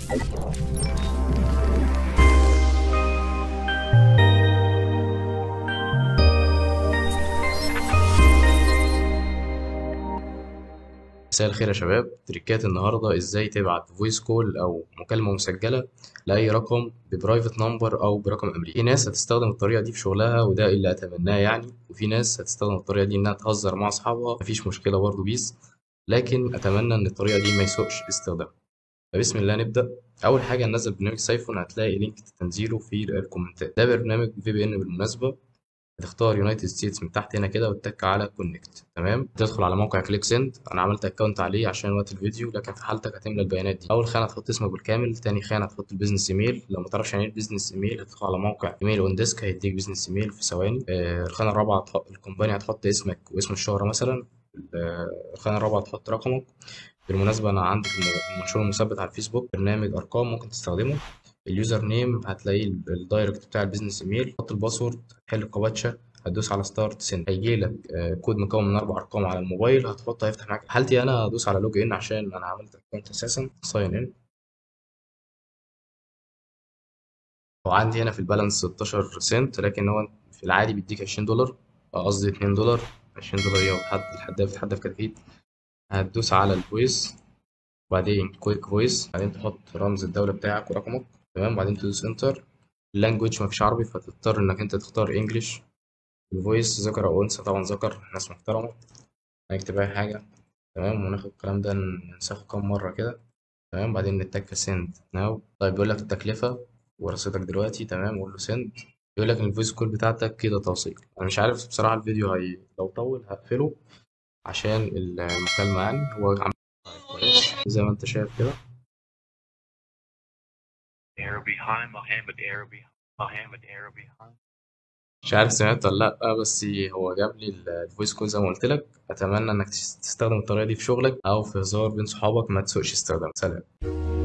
مساء الخير يا شباب تريكات النهارده ازاي تبعت فويس كول او مكالمه مسجله لاي رقم ببرايفت نمبر او برقم امريكي في ناس هتستخدم الطريقه دي في شغلها وده اللي اتمناه يعني وفي ناس هتستخدم الطريقه دي انها تهزر مع اصحابها مفيش مشكله برضه بيس لكن اتمنى ان الطريقه دي ما يسوقش استخدامها فبسم الله نبدا اول حاجه ننزل برنامج سايفون هتلاقي لينك تنزيله في الكومنتات ده برنامج في بي ان بالمناسبه هتختار يونايتد ستيتس من تحت هنا كده وتتك على كونكت تمام تدخل على موقع كليك سند انا عملت اكونت عليه عشان وقت الفيديو لكن في حالتك هتملى البيانات دي اول خانه هتحط اسمك بالكامل تاني خانه هتحط البيزنس ايميل لو ما تعرفش يعني ايه البيزنس ايميل هتدخل على موقع ايميل اون ديسك هيديك بيزنس ايميل في ثواني آه الخانه الرابعه هتحط الكومباني هتحط اسمك واسم الشهره مثلا آه الخانه الرابعه هتحط رقمك بالمناسبه انا عندي المنشور المثبت على الفيسبوك برنامج ارقام ممكن تستخدمه اليوزر نيم هتلاقيه الدايركت بتاع البيزنس ايميل حط الباسورد هتحل الكابتشا هتدوس على ستارت سند هيجي لك كود مكون من اربع ارقام على الموبايل هتحطه هيفتح معاك حالتي انا هدوس على لوج ان عشان انا عملت اكونت اساسا ساين ان وعندي هنا في البالانس 16 سنت لكن هو في العادي بيديك 20 دولار قصدي 2 دولار 20 دولار ايه لحد الحداف الحداف كتاكيت هتدوس على الفويس وبعدين كويك فويس بعدين تحط رمز الدولة بتاعك ورقمك تمام وبعدين تدوس انتر اللانجوج مفيش عربي فتضطر انك انت تختار انجلش الفويس ذكر او انثى طبعا ذكر ناس محترمة هنكتب اي حاجة تمام وناخد الكلام ده ننسخه كام مرة كده تمام بعدين نتك سند ناو طيب بيقول لك التكلفة ورصيدك دلوقتي تمام قول له سند بيقول لك الفويس كول بتاعتك كده توصيل انا مش عارف بصراحة الفيديو هي لو طول هقفله عشان المكالمة يعني هو عم كويس زي ما انت شايف كده Arabi hi Mohammed Arabi Mohammed Arabi hi مش عارف سمعت ولا لأ بس هو جاب لي الفويس كول زي ما قلت لك أتمنى إنك تستخدم الطريقة دي في شغلك أو في هزار بين صحابك ما تسوقش استخدام سلام